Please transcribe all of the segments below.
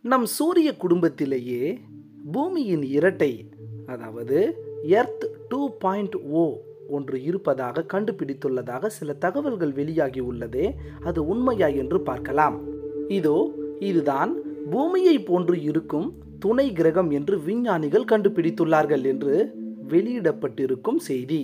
நம் சூரிய குடும்பத்திலேயே பூமியின் இரட்டை அதாவது எர்த் டூ பாயிண்ட் ஓ ஒன்று இருப்பதாக கண்டுபிடித்துள்ளதாக சில தகவல்கள் வெளியாகி உள்ளதே அது உண்மையா என்று பார்க்கலாம் இதோ இதுதான் பூமியை போன்று இருக்கும் துணை கிரகம் என்று விஞ்ஞானிகள் கண்டுபிடித்துள்ளார்கள் என்று வெளியிடப்பட்டிருக்கும் செய்தி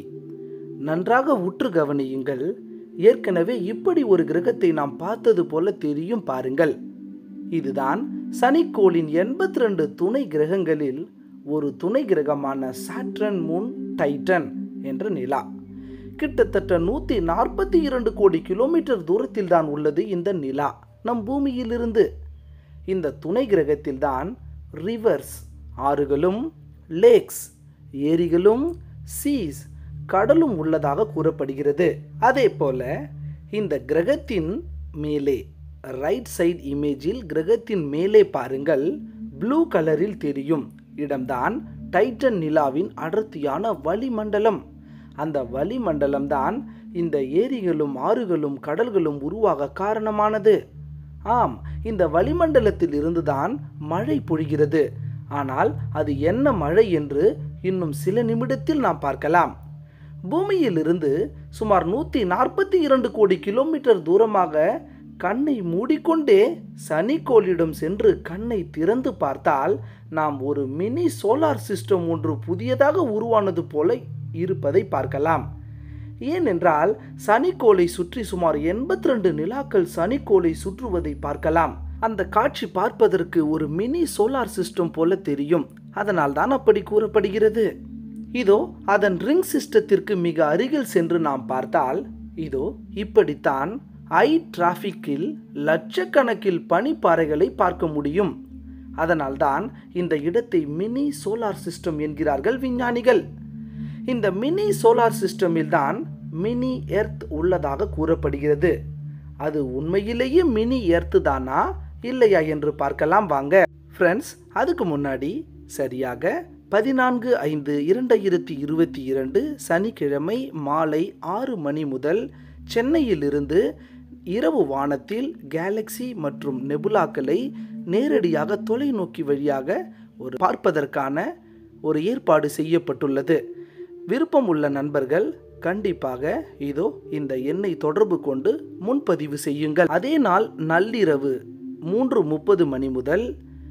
நன்றாக உற்று கவனியுங்கள் ஏற்கனவே இப்படி ஒரு கிரகத்தை நாம் பார்த்தது போல தெரியும் பாருங்கள் இதுதான் சனிக்கோளின் எண்பத்தி ரெண்டு துணை கிரகங்களில் ஒரு துணை கிரகமான சாட்ரன் மூன் டைட்டன் என்ற நிலா கிட்டத்தட்ட நூற்றி நாற்பத்தி இரண்டு கோடி கிலோமீட்டர் தூரத்தில் தான் உள்ளது இந்த நிலா நம் பூமியிலிருந்து இந்த துணை கிரகத்தில் தான் ரிவர்ஸ் ஆறுகளும் லேக்ஸ் ஏரிகளும் சீஸ் கடலும் உள்ளதாக கூறப்படுகிறது அதே போல இந்த கிரகத்தின் மேலே ரைட் சைடு இமேஜில் கிரகத்தின் மேலே பாருங்கள் ப்ளூ கலரில் தெரியும் இடம்தான் டைட்டன் நிலாவின் அடர்த்தியான வளிமண்டலம் அந்த வளிமண்டலம் தான் இந்த ஏரிகளும் ஆறுகளும் கடல்களும் உருவாக காரணமானது ஆம் இந்த வளிமண்டலத்தில் இருந்துதான் மழை பொழிகிறது ஆனால் அது என்ன மழை என்று இன்னும் சில நிமிடத்தில் நாம் பார்க்கலாம் பூமியிலிருந்து சுமார் நூற்றி நாற்பத்தி இரண்டு கோடி கிலோமீட்டர் தூரமாக கண்ணை மூடிக்கொண்டே சனிக்கோளிடம் சென்று கண்ணை திறந்து பார்த்தால் நாம் ஒரு மினி சோலார் சிஸ்டம் ஒன்று புதியதாக உருவானது போல இருப்பதை பார்க்கலாம் ஏனென்றால் சனிக்கோளை சுற்றி சுமார் எண்பத்தி ரெண்டு நிலாக்கள் சனிக்கோளை சுற்றுவதை பார்க்கலாம் அந்த காட்சி பார்ப்பதற்கு ஒரு மினி சோலார் சிஸ்டம் போல தெரியும் அதனால் தான் அப்படி கூறப்படுகிறது இதோ அதன் ரிங் சிஸ்டத்திற்கு மிக அருகில் சென்று நாம் பார்த்தால் இதோ இப்படித்தான் ஐ டிராஃபிக்கில் லட்சக்கணக்கில் பனிப்பாறைகளை பார்க்க முடியும் அதனால்தான் இந்த இடத்தை மினி சோலார் சிஸ்டம் என்கிறார்கள் விஞ்ஞானிகள் இந்த மினி சோலார் சிஸ்டமில் தான் மினி எர்த் உள்ளதாக கூறப்படுகிறது அது உண்மையிலேயே மினி எர்த் தானா இல்லையா என்று பார்க்கலாம் வாங்க ஃப்ரெண்ட்ஸ் அதுக்கு முன்னாடி சரியாக பதினான்கு ஐந்து இரண்டாயிரத்தி இருபத்தி இரண்டு சனிக்கிழமை மாலை ஆறு மணி முதல் சென்னையிலிருந்து இரவு வானத்தில் கேலக்ஸி மற்றும் நெபுலாக்களை நேரடியாக தொலைநோக்கி வழியாக ஒரு பார்ப்பதற்கான ஒரு ஏற்பாடு செய்யப்பட்டுள்ளது விருப்பம் உள்ள நண்பர்கள் கண்டிப்பாக இதோ இந்த எண்ணை தொடர்பு கொண்டு முன்பதிவு செய்யுங்கள் அதே நாள் நள்ளிரவு மூன்று முப்பது மணி முதல்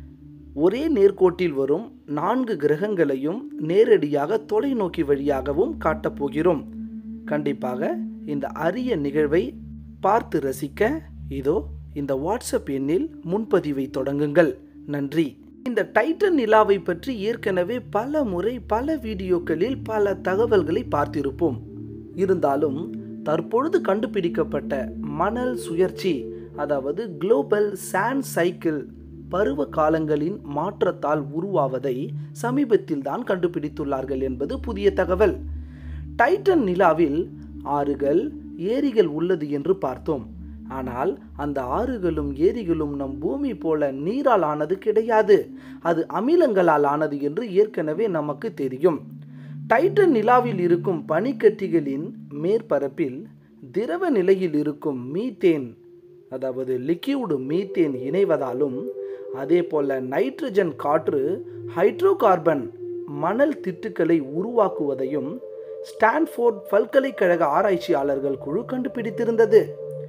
ஒரே நேர்கோட்டில் வரும் நான்கு கிரகங்களையும் நேரடியாக தொலைநோக்கி வழியாகவும் காட்டப் போகிறோம் கண்டிப்பாக இந்த அரிய நிகழ்வை பார்த்து ரசிக்க இதோ இந்த வாட்ஸ்அப் எண்ணில் முன்பதிவை தொடங்குங்கள் நன்றி இந்த டைட்டன் நிலாவை பற்றி ஏற்கனவே பல முறை பல வீடியோக்களில் பல தகவல்களை பார்த்திருப்போம் இருந்தாலும் தற்பொழுது கண்டுபிடிக்கப்பட்ட மணல் சுழற்சி அதாவது குளோபல் சாண்ட் சைக்கிள் பருவ காலங்களின் மாற்றத்தால் உருவாவதை சமீபத்தில் தான் கண்டுபிடித்துள்ளார்கள் என்பது புதிய தகவல் டைட்டன் நிலாவில் ஆறுகள் ஏரிகள் உள்ளது என்று பார்த்தோம் ஆனால் அந்த ஆறுகளும் ஏரிகளும் நம் பூமி போல நீரால் ஆனது கிடையாது அது அமிலங்களால் ஆனது என்று ஏற்கனவே நமக்கு தெரியும் டைட்டன் நிலாவில் இருக்கும் பனிக்கட்டிகளின் மேற்பரப்பில் திரவ நிலையில் இருக்கும் மீத்தேன் அதாவது லிக்யூடு மீத்தேன் இணைவதாலும் அதே போல நைட்ரஜன் காற்று ஹைட்ரோகார்பன் மணல் திட்டுக்களை உருவாக்குவதையும் ஸ்டான்ஃபோர்ட் பல்கலைக்கழக ஆராய்ச்சியாளர்கள் குழு கண்டுபிடித்திருந்தது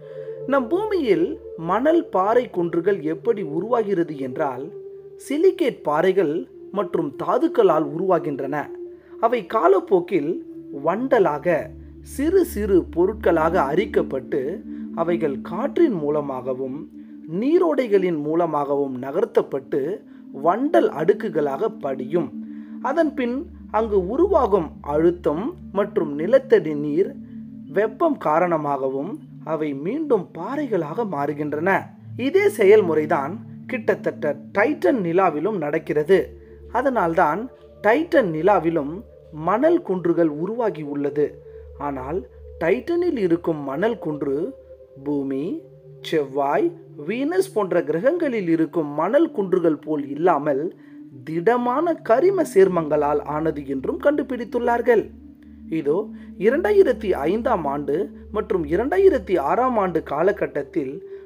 நம் பூமியில் மணல் பாறை குன்றுகள் எப்படி உருவாகிறது என்றால் சிலிகேட் பாறைகள் மற்றும் தாதுக்களால் உருவாகின்றன அவை காலப்போக்கில் வண்டலாக சிறு சிறு பொருட்களாக அரிக்கப்பட்டு அவைகள் காற்றின் மூலமாகவும் நீரோடைகளின் மூலமாகவும் நகர்த்தப்பட்டு வண்டல் அடுக்குகளாக படியும் அதன்பின் அங்கு உருவாகும் அழுத்தம் மற்றும் நிலத்தடி நீர் வெப்பம் காரணமாகவும் அவை மீண்டும் பாறைகளாக மாறுகின்றன இதே செயல்முறைதான் கிட்டத்தட்ட டைட்டன் நிலாவிலும் நடக்கிறது அதனால்தான் டைட்டன் நிலாவிலும் மணல் குன்றுகள் உருவாகி உள்ளது ஆனால் டைட்டனில் இருக்கும் மணல் குன்று பூமி செவ்வாய் வீனஸ் போன்ற கிரகங்களில் இருக்கும் மணல் குன்றுகள் போல் இல்லாமல் திடமான கரிம சேர்மங்களால் ஆனது என்றும் கண்டுபிடித்துள்ளார்கள் இதோ இரண்டாயிரத்தி ஐந்தாம் ஆண்டு மற்றும் இரண்டாயிரத்தி ஆறாம் ஆண்டு காலகட்டத்தில்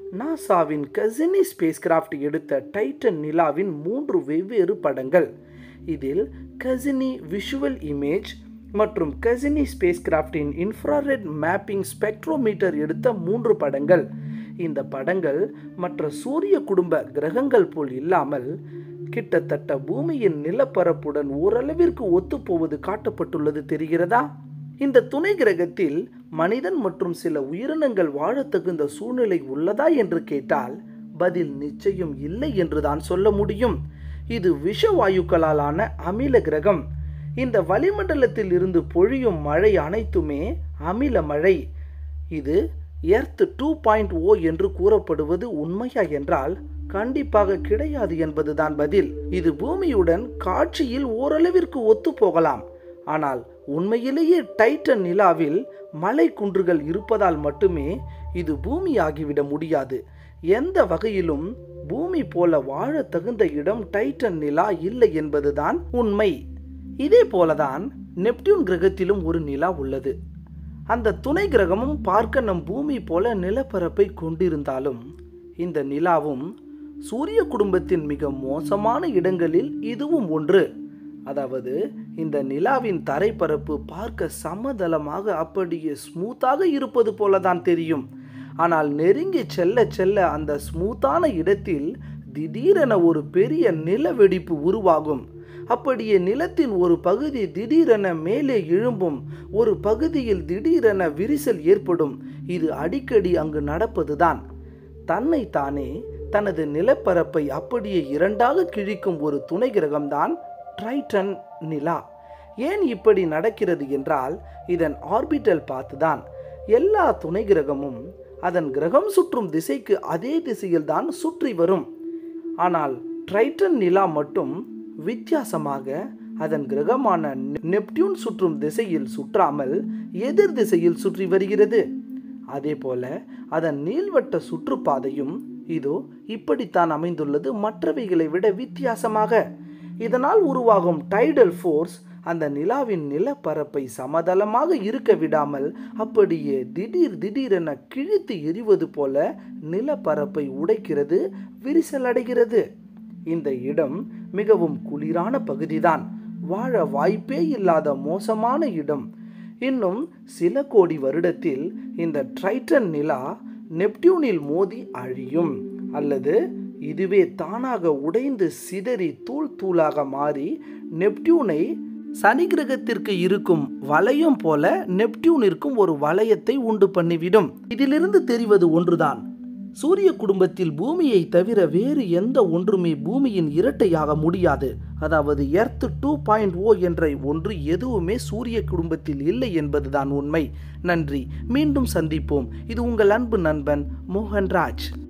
நாசாவின் கசினி ஸ்பேஸ் கிராஃப்ட் எடுத்த டைட்டன் நிலாவின் மூன்று வெவ்வேறு படங்கள் இதில் கசினி விஷுவல் இமேஜ் மற்றும் கசினி ஸ்பேஸ் கிராஃப்டின் இன்ஃப்ராரெட் மேப்பிங் ஸ்பெக்ட்ரோமீட்டர் எடுத்த மூன்று படங்கள் இந்த படங்கள் மற்ற சூரிய குடும்ப கிரகங்கள் போல் இல்லாமல் கிட்டத்தட்ட பூமியின் நிலப்பரப்புடன் ஓரளவிற்கு ஒத்துப்போவது காட்டப்பட்டுள்ளது தெரிகிறதா இந்த துணை கிரகத்தில் மனிதன் மற்றும் சில உயிரினங்கள் வாழத் தகுந்த சூழ்நிலை உள்ளதா என்று கேட்டால் பதில் நிச்சயம் இல்லை என்றுதான் சொல்ல முடியும் இது விஷவாயுக்களாலான அமில கிரகம் இந்த வளிமண்டலத்தில் இருந்து பொழியும் மழை அனைத்துமே அமில மழை இது எர்த் டூ பாயிண்ட் ஓ என்று கூறப்படுவது உண்மையா என்றால் கண்டிப்பாக கிடையாது என்பதுதான் பதில் இது பூமியுடன் காட்சியில் ஓரளவிற்கு ஒத்து போகலாம் ஆனால் உண்மையிலேயே டைட்டன் நிலாவில் மலை குன்றுகள் இருப்பதால் மட்டுமே இது பூமியாகிவிட முடியாது எந்த வகையிலும் பூமி போல வாழ தகுந்த இடம் டைட்டன் நிலா இல்லை என்பதுதான் உண்மை இதே போலதான் நெப்டியூன் கிரகத்திலும் ஒரு நிலா உள்ளது அந்த துணை கிரகமும் பார்க்க நம் பூமி போல நிலப்பரப்பை கொண்டிருந்தாலும் இந்த நிலாவும் சூரிய குடும்பத்தின் மிக மோசமான இடங்களில் இதுவும் ஒன்று அதாவது இந்த நிலாவின் தரைப்பரப்பு பார்க்க சமதளமாக அப்படியே ஸ்மூத்தாக இருப்பது போலதான் தெரியும் ஆனால் நெருங்கி செல்ல செல்ல அந்த ஸ்மூத்தான இடத்தில் திடீரென ஒரு பெரிய நிலவெடிப்பு உருவாகும் அப்படியே நிலத்தின் ஒரு பகுதி திடீரென மேலே எழும்பும் ஒரு பகுதியில் திடீரென விரிசல் ஏற்படும் இது அடிக்கடி அங்கு நடப்பதுதான் தன்னை தானே தனது நிலப்பரப்பை அப்படியே இரண்டாக கிழிக்கும் ஒரு துணை கிரகம்தான் ட்ரைட்டன் நிலா ஏன் இப்படி நடக்கிறது என்றால் இதன் ஆர்பிட்டல் பார்த்துதான் எல்லா துணை கிரகமும் அதன் கிரகம் சுற்றும் திசைக்கு அதே திசையில் தான் சுற்றி வரும் ஆனால் ட்ரைட்டன் நிலா மட்டும் வித்தியாசமாக அதன் கிரகமான நெப்டியூன் சுற்றும் திசையில் சுற்றாமல் எதிர் திசையில் சுற்றி வருகிறது அதே போல அதன் நீள்வட்ட சுற்றுப்பாதையும் இதோ இப்படித்தான் அமைந்துள்ளது மற்றவைகளை விட வித்தியாசமாக இதனால் உருவாகும் டைடல் ஃபோர்ஸ் அந்த நிலாவின் நிலப்பரப்பை சமதளமாக இருக்க விடாமல் அப்படியே திடீர் திடீரென கிழித்து எரிவது போல நிலப்பரப்பை உடைக்கிறது விரிசலடைகிறது இந்த இடம் மிகவும் குளிரான பகுதிதான் வாழ வாய்ப்பே இல்லாத மோசமான இடம் இன்னும் சில கோடி வருடத்தில் இந்த ட்ரைட்டன் நிலா நெப்டியூனில் மோதி அழியும் அல்லது இதுவே தானாக உடைந்து சிதறி தூள் தூளாக மாறி நெப்டியூனை சனி கிரகத்திற்கு இருக்கும் வளையம் போல நெப்டியூனிற்கும் ஒரு வளையத்தை உண்டு பண்ணிவிடும் இதிலிருந்து தெரிவது ஒன்றுதான் சூரிய குடும்பத்தில் பூமியை தவிர வேறு எந்த ஒன்றுமே பூமியின் இரட்டையாக முடியாது அதாவது எர்த் டூ பாயிண்ட் ஓ என்ற ஒன்று எதுவுமே சூரிய குடும்பத்தில் இல்லை என்பதுதான் உண்மை நன்றி மீண்டும் சந்திப்போம் இது உங்கள் அன்பு நண்பன் மோகன்ராஜ்